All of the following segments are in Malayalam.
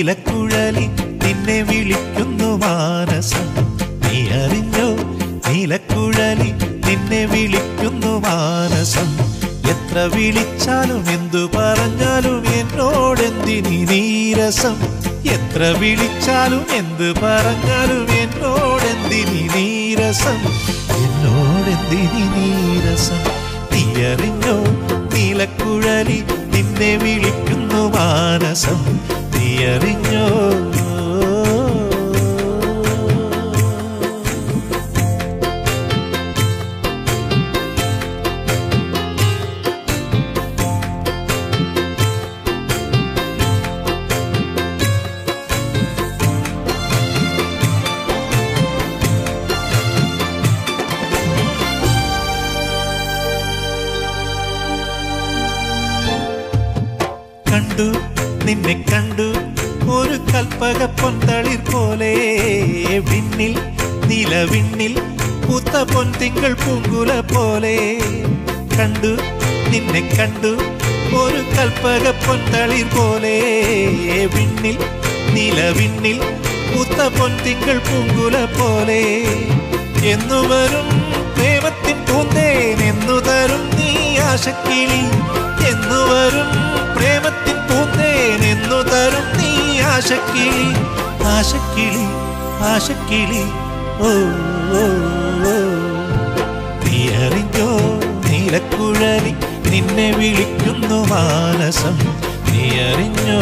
നീലക്കുഴലി നിന്നെ വിളിക്കുന്നു മാനസം നീ അറിഞ്ഞോ നീലക്കുഴലി നിന്നെ വിളിക്കുന്നു മാനസം എത്ര വിളിച്ചാലും എന്തു പറഞ്ഞാലും എന്നോടെന്തിനി നീരസം എത്ര വിളിച്ചാലും എന്ത് പറഞ്ഞാലും എന്നോടെന്തിനി നീരസം എന്നോടെന്തിനി നീരസം നീ അറിഞ്ഞോ നീലക്കുഴലി നിന്നെ വിളിക്കുന്നു മാനസം നീ അറിഞ്ഞോ കണ്ടു നിന്നെ കണ്ടു ഒരു കൽപ്പക പൊന്തളിർ പോലെ വിണ്ണിൽ നിലവിണ്ണിൽ പൂത്ത പൊൻതിങ്കൾ പൂങ്കുല പോലെ കണ്ടു നിന്നെ കണ്ടു ഒരു കൽപ്പക പൊന്തളിർ പോലെ വിണ്ണിൽ നിലവിണ്ണിൽ പൂത്ത പൊൻതിങ്കൾ പൂങ്കുല പോലെ എന്നു വരും പ്രേമത്തിൻ പൂന്തേൻ എന്നു തരും നീ ആശക്കിളി എന്നു വരും പ്രേമത്തിൻ പൂന്തേൻ എന്നു തരും നീ ആശക്കിളി ആശക്കിളി ആശക്കിളി ഓ ഓ, ഓ. നീ അറിഞ്ഞോ നീലക്കുഴലി നിന്നെ വിളിക്കുന്നു മാനസം നീ അറിഞ്ഞോ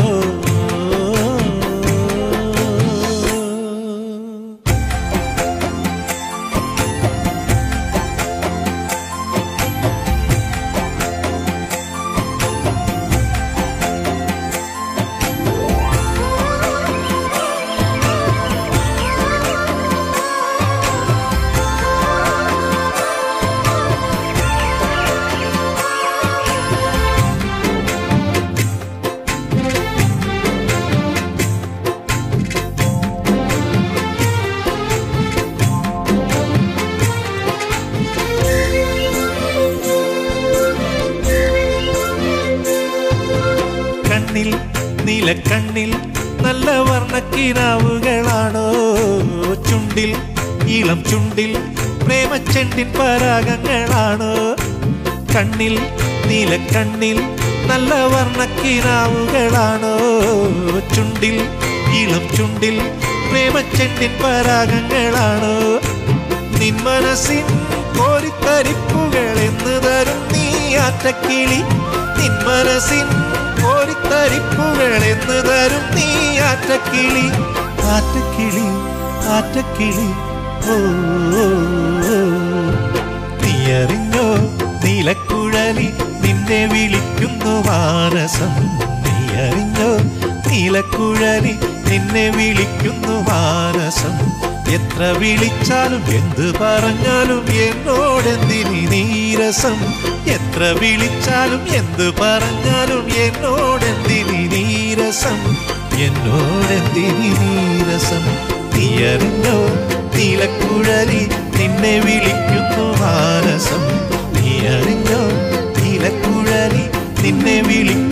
കണ്ണിൽ നീലക്കണ്ണിൽ നല്ല വർണ്ണക്കിനാവുകളാണോ ചുണ്ടിൽ ഇളം ചുണ്ടിൽ പ്രേമച്ചെണ്ടിൻ പരാഗങ്ങളാണോ കണ്ണിൽ നീലക്കണ്ണിൽ നല്ല വർണ്ണക്കിനാവുകളാണോ ചുണ്ടിൽ ഇളം ചുണ്ടിൽ പ്രേമച്ചെണ്ടിൻ പരാഗങ്ങളാണോ നിൻ മനസ്സിൻ കോരിത്തരിപ്പുകൾ എന്ന് തരും നീ ആറ്റക്കിളി നിൻ മനസ്സിൻ കോരിത്തരിപ്പുകൾ എന്ന് തരും നീ ആറ്റക്കിളി ആറ്റക്കിളി ആറ്റക്കിളി ഓ ഓ, ഓ. നീ അറിഞ്ഞോ നീലക്കുഴലി നിന്നെ വിളിക്കുന്നു മാനസം നീ അറിഞ്ഞോ നീലക്കുഴലി നിന്നെ വിളിക്കുന്നു മാനസം എത്ര വിളിച്ചാലും എന്ത് പറഞ്ഞാലും എന്നോടെന്തിനി നീരസം എത്ര വിളിച്ചാലും എന്ത് പറഞ്ഞാലും എന്നോടെന്തിനി നീരസം എന്നോടെന്തിനി നീരസം നീ അറിഞ്ഞോ നീലക്കുഴലി നിന്നെ വിളിക്കുന്നു മാനസം നീ അറിഞ്ഞോ നീലക്കുഴലി നിന്നെ വിളിക്കുന്നു